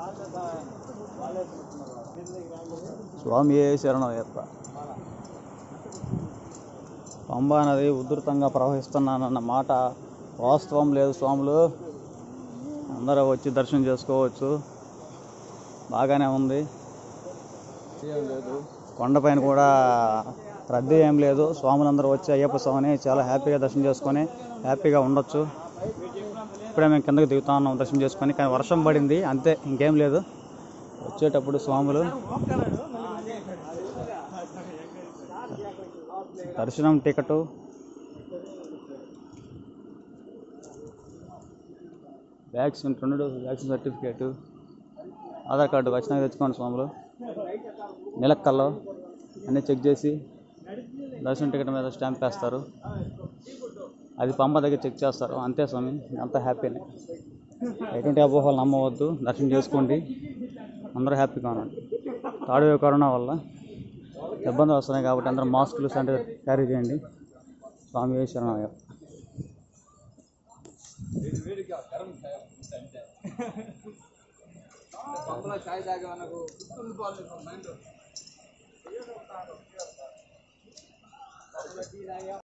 స్వామి శరణయ్యప్ప పంబా నది ఉధృతంగా ప్రవహిస్తున్నానన్న మాట వాస్తవం లేదు స్వాములు అందరూ వచ్చి దర్శనం చేసుకోవచ్చు బాగానే ఉంది కొండపైన కూడా రద్దీ ఏం లేదు స్వాములందరూ వచ్చి అయ్యప్ప స్వామిని చాలా హ్యాపీగా దర్శనం చేసుకొని హ్యాపీగా ఉండొచ్చు ఇప్పుడే మేము కిందకి దిగుతా ఉన్నాం దర్శనం చేసుకొని కానీ వర్షం పడింది అంతే ఇంకేం లేదు వచ్చేటప్పుడు స్వాములు దర్శనం టికెట్ వ్యాక్సిన్ రెండు డోసులు వ్యాక్సిన్ సర్టిఫికేటు ఆధార్ కార్డు ఖచ్చితంగా తెచ్చుకోండి స్వాములు నిలక్కల్లో అన్నీ చెక్ చేసి దర్శనం టికెట్ మీద స్టాంప్ వేస్తారు అది పంప దగ్గర చెక్ చేస్తారు అంతే స్వామి అంతా హ్యాపీనే ఎటువంటి అపోహలు నమ్మవద్దు దర్శనం చేసుకోండి అందరూ హ్యాపీగా ఉండండి థర్డ్ వేవ్ కరోనా వల్ల ఇబ్బందులు వస్తున్నాయి కాబట్టి అందరూ మాస్కులు శానిటైజర్ క్యారీ చేయండి స్వామి శరణయ్య చాయ్ తాగే మనకు మైండ్